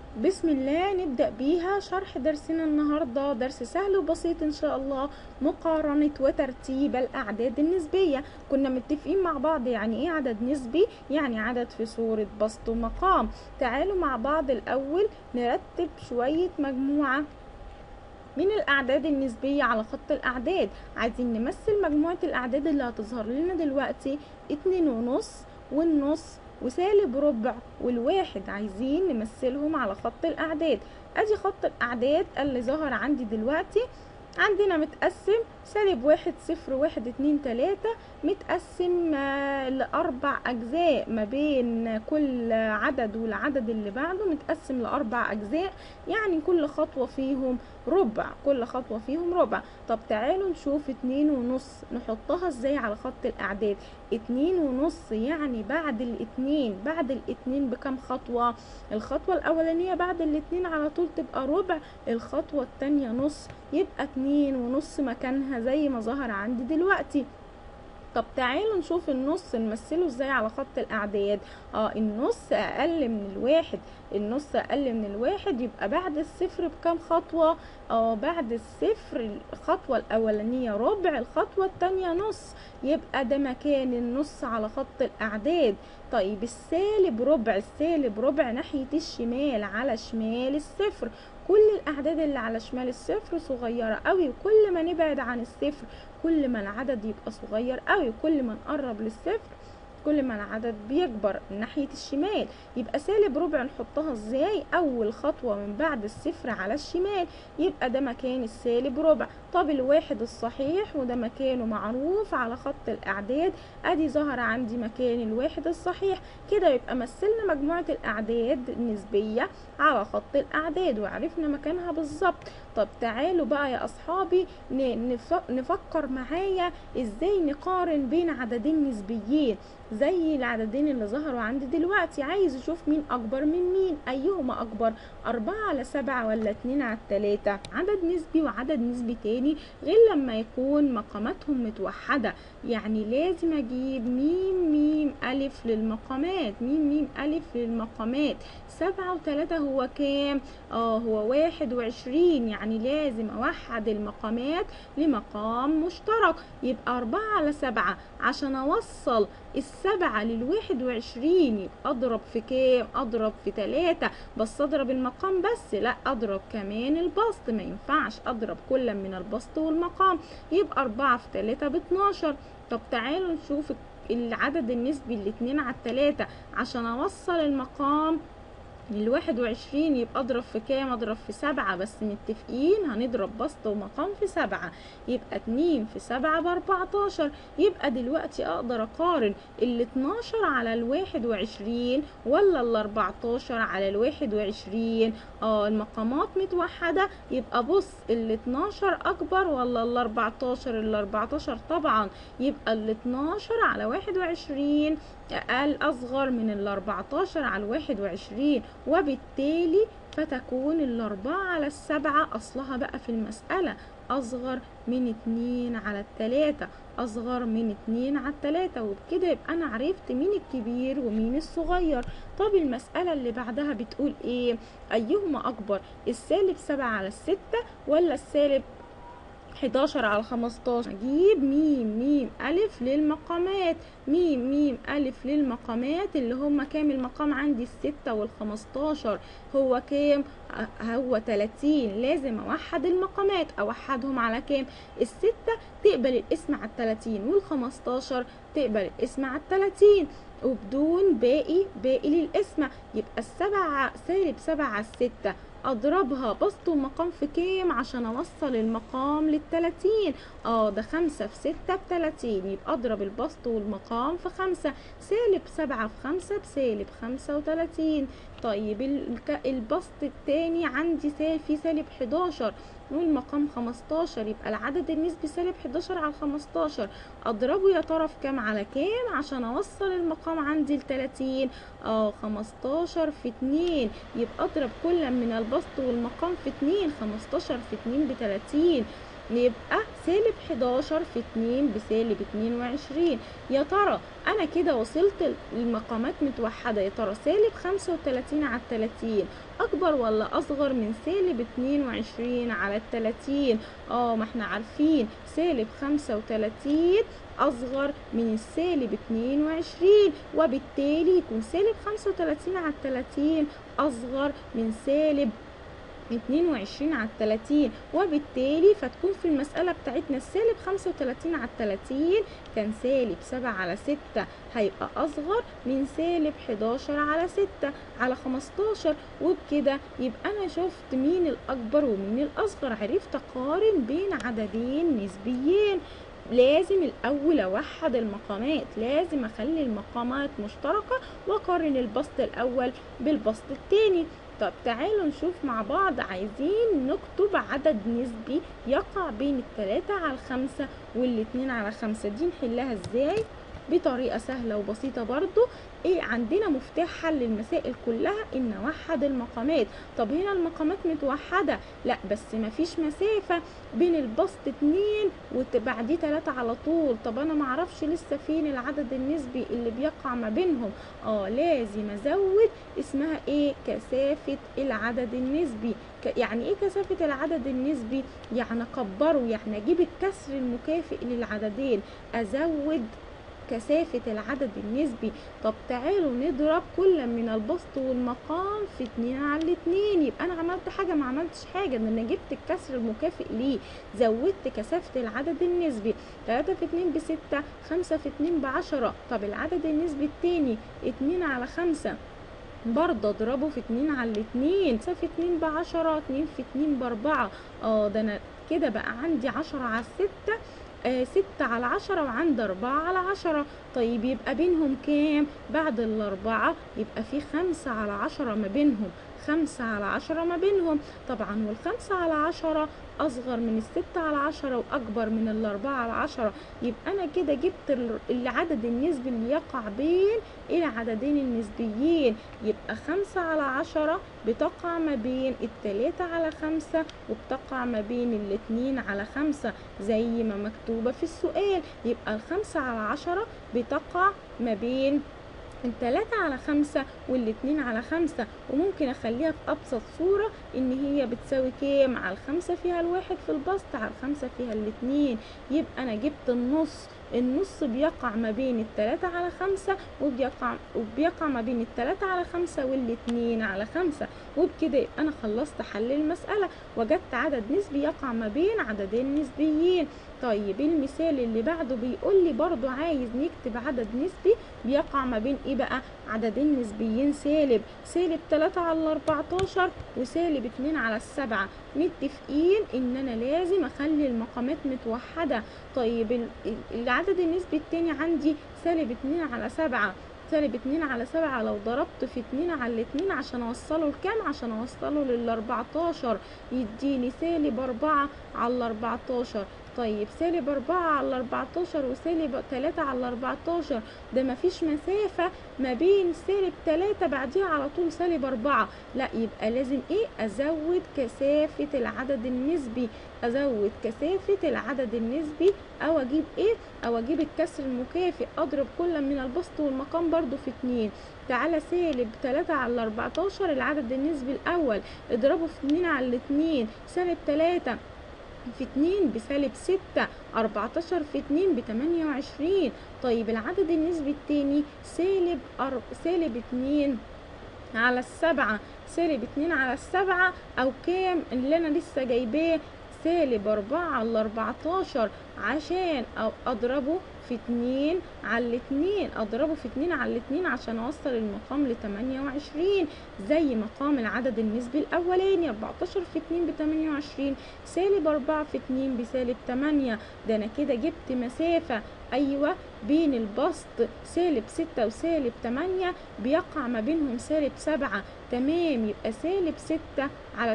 بسم الله نبدأ بيها شرح درسنا النهاردة درس سهل وبسيط إن شاء الله مقارنة وترتيب الأعداد النسبية كنا متفقين مع بعض يعني إيه عدد نسبي يعني عدد في صورة بسط ومقام تعالوا مع بعض الأول نرتب شوية مجموعة من الأعداد النسبية على خط الأعداد عايزين نمثل مجموعة الأعداد اللي هتظهر لنا دلوقتي اتنين ونص والنص وسالب ربع والواحد عايزين نمثلهم على خط الأعداد أدي خط الأعداد اللي ظهر عندي دلوقتي عندنا متقسم سالب واحد صفر واحد اتنين تلاتة متقسم آه، لأربع أجزاء ما بين كل عدد والعدد اللي بعده متقسم لأربع أجزاء يعني كل خطوة فيهم ربع كل خطوة فيهم ربع طب تعالوا نشوف اتنين ونص نحطها ازاي على خط الأعداد اتنين ونص يعني بعد الاتنين بعد الاتنين بكم خطوة الخطوة الأولانية بعد الاتنين على طول تبقى ربع الخطوة التانية نص يبقى اتنين ونص مكانها زي ما ظهر عندي دلوقتي طب تعالوا نشوف النص نمثله ازاي على خط الاعداد اه النص اقل من الواحد النص اقل من الواحد يبقى بعد الصفر بكام خطوة اه بعد الصفر الخطوة الاولانية ربع الخطوة التانية نص يبقى ده مكان النص على خط الاعداد طيب السالب ربع السالب ربع ناحية الشمال على شمال الصفر كل الاعداد اللي على شمال الصفر صغيرة قوي وكل ما نبعد عن الصفر كل ما العدد يبقى صغير قوي كل ما نقرب للصفر كل ما العدد بيكبر ناحية الشمال يبقى سالب ربع نحطها ازاي اول خطوة من بعد الصفر على الشمال يبقى ده مكان السالب ربع طب الواحد الصحيح وده مكانه معروف على خط الاعداد ادي ظهر عندي مكان الواحد الصحيح كده يبقى مثلنا مجموعة الاعداد النسبية على خط الاعداد وعرفنا مكانها بالظبط طب تعالوا بقى يا اصحابي ن- نف- نفكر معايا ازاي نقارن بين عددين نسبيين زي العددين اللي ظهروا عندي دلوقتي عايز اشوف مين اكبر من مين ايهما اكبر اربعة على سبعة ولا اتنين على التلاتة عدد نسبي وعدد نسبي تاني غير لما يكون مقاماتهم متوحدة يعني لازم اجيب ميم ميم الف للمقامات ميم ميم الف للمقامات سبعة وتلاتة هو كام اه هو واحد وعشرين يعني لازم اوحد المقامات لمقام مشترك يبقى أربعة على سبعة عشان أوصل السبعة للواحد وعشرين يبقى أضرب في كام أضرب في تلاتة بس أضرب المقام بس لا أضرب كمان البسط ما ينفعش أضرب كل من البسط والمقام يبقى أربعة في تلاتة باتناشر طب تعالوا نشوف العدد النسبي الاتنين على التلاتة عشان أوصل المقام الواحد وعشرين يبقى اضرب في كام اضرب في سبعة بس متفقين هنضرب بسط ومقام في سبعة يبقى اتنين في سبعة باربعتاشر يبقى دلوقتي اقدر اقارن الاتناشر على الواحد وعشرين ولا الاربعتاشر على الواحد وعشرين اه المقامات متوحدة يبقى بص الاتناشر اكبر ولا الاربعتاشر الاربعتاشر طبعا يبقى الاتناشر على واحد وعشرين اقل اصغر من الاربعتاشر على الواحد وعشرين وبالتالي فتكون الأربعة على السبعة أصلها بقى في المسألة أصغر من اتنين على التلاتة أصغر من اتنين على التلاتة وبكده يبقى أنا عرفت مين الكبير ومين الصغير طب المسألة اللي بعدها بتقول إيه أيهما أكبر السالب سبعة على الستة ولا السالب 11 على 15 اجيب ميم ميم الف للمقامات ميم ميم الف للمقامات اللي هما كام المقام عندي الستة والخمستاشر هو كام ه- هو 30 لازم اوحد المقامات اوحدهم على كام الستة تقبل الاسم على التلاتين والخمستاشر تقبل الاسم على التلاتين وبدون باقي باقي للقسمة يبقى السبعة سالب سبعة على الستة اضربها بسط ومقام في كام عشان اوصل المقام للتلاتين اه ده خمسة في ستة بتلاتين يبقى اضرب البسط والمقام في خمسة سالب سبعة في خمسة بسالب خمسة وتلاتين طيب الك- البسط التاني عندي سالب في سالب حداشر والمقام خمستاشر يبقى العدد النسبي سالب حداشر على خمستاشر اضربه يا ترى في كام على كام عشان اوصل المقام عندي لتلاتين اه خمستاشر في اتنين يبقى اضرب كل من البسط والمقام في اتنين خمستاشر في اتنين بتلاتين يبقى سالب 11 في 2 بسالب 22 يا ترى انا كده وصلت المقامات متوحدة يا ترى سالب 35 على 30 اكبر ولا اصغر من سالب 22 على 30 اه ما احنا عارفين سالب 35 اصغر من السالب 22 وبالتالي يكون سالب 35 على 30 اصغر من سالب 22 على 30 وبالتالي فتكون في المسألة بتاعتنا السالب 35 على 30 كان سالب 7 على 6 هيبقى أصغر من سالب 11 على 6 على 15 وبكده يبقى أنا شفت مين الأكبر ومين الأصغر عرفت أقارن بين عددين نسبيين لازم الأول أوحد المقامات لازم أخلي المقامات مشتركة وأقارن البسط الأول بالبسط التاني طب تعالوا نشوف مع بعض عايزين نكتب عدد نسبي يقع بين التلاتة على الخمسة والاتنين على خمسة دي نحلها ازاي بطريقة سهلة وبسيطة برضو ايه عندنا مفتاح حل المسائل كلها ان نوحد المقامات طب هنا المقامات متوحدة لا بس مفيش مسافة بين البسط اتنين وبعديه تلاتة على طول طب انا معرفش لسه فين العدد النسبي اللي بيقع ما بينهم اه لازم ازود اسمها ايه كثافة العدد النسبي ك- يعني ايه كثافة العدد النسبي يعني اكبره يعني اجيب الكسر المكافئ للعددين ازود كثافة العدد النسبي طب تعالوا نضرب كل من البسط والمقام في اتنين على الاتنين يبقى انا عملت حاجة ما عملتش حاجة ده انا جبت الكسر المكافئ ليه زودت كثافة العدد النسبي تلاتة في اتنين بستة خمسة في اتنين بعشرة طب العدد النسبي التاني اتنين على خمسة برضه اضربه في اتنين على الاتنين في اتنين بعشرة اتنين في اتنين باربعة اه ده انا كده بقى عندي عشرة على الستة آه ستة على عشرة وعندي أربعة على عشرة طيب يبقى بينهم كام بعد الأربعة يبقى في خمسة على عشرة ما بينهم خمسة على عشرة ما بينهم طبعا والخمسة على عشرة أصغر من الستة على عشرة وأكبر من الأربعة على عشرة يبقى أنا كده جبت ال- العدد النسبي اللي يقع بين العددين النسبيين يبقى خمسة على عشرة بتقع ما بين التلاتة على خمسة وبتقع ما بين الاتنين على خمسة زي ما مكتوبة في السؤال يبقى الخمسة على عشرة بتقع ما بين التلاتة على خمسة والاتنين على خمسة وممكن اخليها في ابسط صورة ان هي بتساوي كام على الخمسة فيها الواحد في البسط على الخمسة فيها الاتنين يبقى انا جبت النص النص بيقع ما بين التلاتة على خمسة وبيقع وبيقع ما بين التلاتة على خمسة والاتنين على خمسة وبكده يبقى انا خلصت حل المسألة وجدت عدد نسبي يقع ما بين عددين نسبيين طيب المثال اللي بعده بيقول لي برضو عايز نكتب عدد نسبي بيقع ما بين ايه بقى عددين نسبيين سالب سالب 3 على 14 وسالب 2 على السبعة متفقين ان انا لازم اخلي المقامات متوحدة طيب ال- ال- العدد النسبي التاني عندي سالب 2 على 7 سالب 2 على 7 لو ضربت في 2 على الاتنين عشان اوصله لكام عشان اوصله لل 14 يديني سالب 4 على 14 طيب سالب 4 على 14 وسالب 3 على 14 ده مفيش مسافة ما بين سالب 3 بعديها على طول سالب 4 لا يبقى لازم ايه ازود كثافة العدد النسبي ازود كثافة العدد النسبي او اجيب ايه او اجيب الكسر المكافئ اضرب كل من البسط والمقام برضو في 2 تعالى سالب 3 على 14 العدد النسبي الاول اضربه في 2 على الاتنين سالب 3 في 2 بسالب 6 14 في 2 ب 28 طيب العدد النسبي التاني سالب أر... سالب 2 على السبعة سالب 2 على السبعة أو كام اللي أنا لسه جايباه سالب 4 على 14 عشان أو أضربه في 2 على الاتنين أضربه في 2 على الاتنين عشان أوصل المقام ل 28 زي مقام العدد النسبي الأولاني 14 في 2 ب 28 سالب 4 في 2 بسالب 8 ده أنا كده جبت مسافة أيوة بين البسط سالب 6 وسالب 8 بيقع ما بينهم سالب 7 تمام يبقى سالب 6 على ال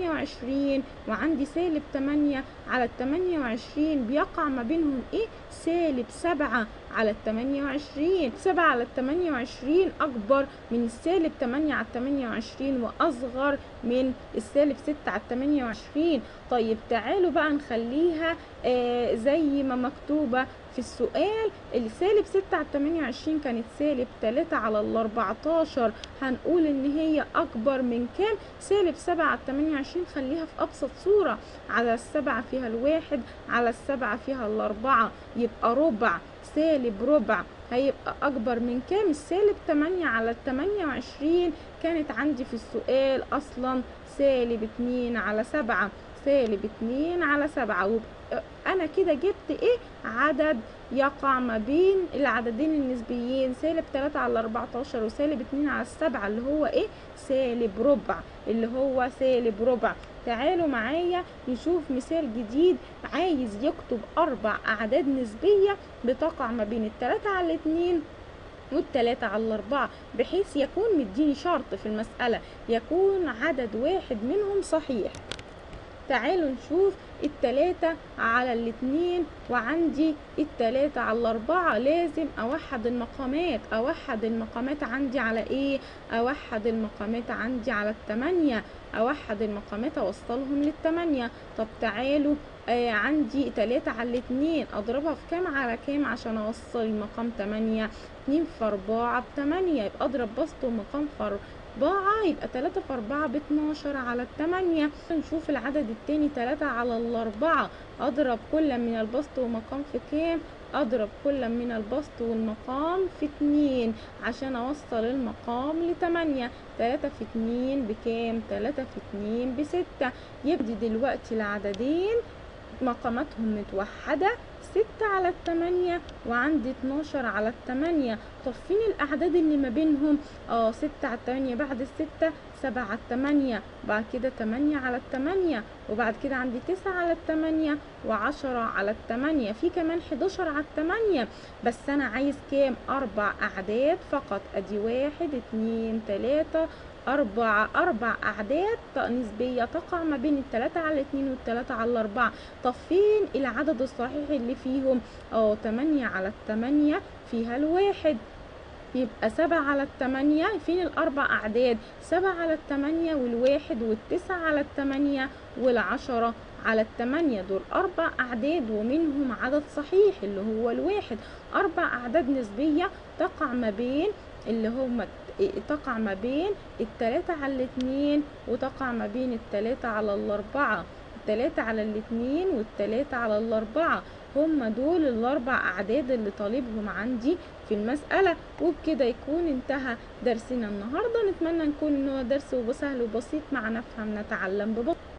28 وعندي سالب 8 على ال 28 بيقع ما بينهم ايه سالب 7 على التمانية وعشرين سبعة على التمانية وعشرين أكبر من السالب تمانية على التمانية وعشرين وأصغر من السالب ستة على التمانية وعشرين طيب تعالوا بقى نخليها آه زي ما مكتوبة في السؤال السالب ستة على التمانية وعشرين كانت سالب تلاتة على الأربعتاشر هنقول إن هي أكبر من كام سالب سبعة على التمانية وعشرين خليها في أبسط صورة على السبعة فيها الواحد على السبعة فيها الأربعة يبقى ربع سالب ربع هيبقى أكبر من كام السالب تمانية على التمانية وعشرين كانت عندي في السؤال أصلا سالب اتنين على سبعة سالب اتنين على سبعة وب- أنا كده جبت إيه عدد يقع ما بين العددين النسبيين سالب تلاتة على أربعتاشر وسالب اتنين على السبعة اللي هو إيه سالب ربع اللي هو سالب ربع تعالوا معايا نشوف مثال جديد عايز يكتب أربع أعداد نسبية بتقع ما بين التلاتة على الاتنين والتلاتة على الأربعة بحيث يكون مديني شرط في المسألة يكون عدد واحد منهم صحيح تعالوا نشوف التلاتة على الاتنين وعندي التلاتة على الأربعة لازم أوحد المقامات أوحد المقامات عندي على إيه؟ أوحد المقامات عندي على التمانية أوحد المقامات أوصلهم للتمانية طب تعالوا آه عندي تلاتة على الاتنين أضربها في كام على كام عشان أوصل المقام تمانية اتنين في أربعة بتمانية يبقى أضرب بسط ومقام في أربعة يبقى تلاتة في أربعة باتناشر على التمانية نشوف العدد التاني تلاتة على الأربعة أضرب كل من البسط ومقام في كام أضرب كل من البسط والمقام في اتنين عشان أوصل المقام لتمانية تلاتة في اتنين بكام تلاتة في اتنين بستة يبدي دلوقتي العددين مقاماتهم متوحدة ستة على التمانية وعندي اتناشر على التمانية طب فين الأعداد اللي ما بينهم اه ستة على التمانية بعد الستة سبعة على التمانية بعد كده تمانية على التمانية وبعد كده عندي تسعة على التمانية وعشرة على التمانية في كمان حداشر على التمانية بس أنا عايز كام أربع أعداد فقط أدي واحد اتنين تلاتة أربعة أربع أعداد نسبية تقع ما بين التلاتة على الاتنين والتلاتة على الأربعة طب فين العدد الصحيح اللي فيهم اه تمانية على التمانية فيها الواحد يبقى سبعة على التمانية فين الأربع أعداد سبعة على التمانية والواحد والتسعة على التمانية والعشرة على التمانية دول أربع أعداد ومنهم عدد صحيح اللي هو الواحد أربع أعداد نسبية تقع ما بين اللي هما تقع ما بين التلاتة على الاتنين وتقع ما بين التلاتة على الأربعة التلاتة على الاتنين والتلاتة على الأربعة هما دول الأربع أعداد اللي طالبهم عندي في المسألة وبكده يكون انتهى درسنا النهاردة نتمنى نكون إن هو درس سهل وبسيط مع نفهم نتعلم ببطء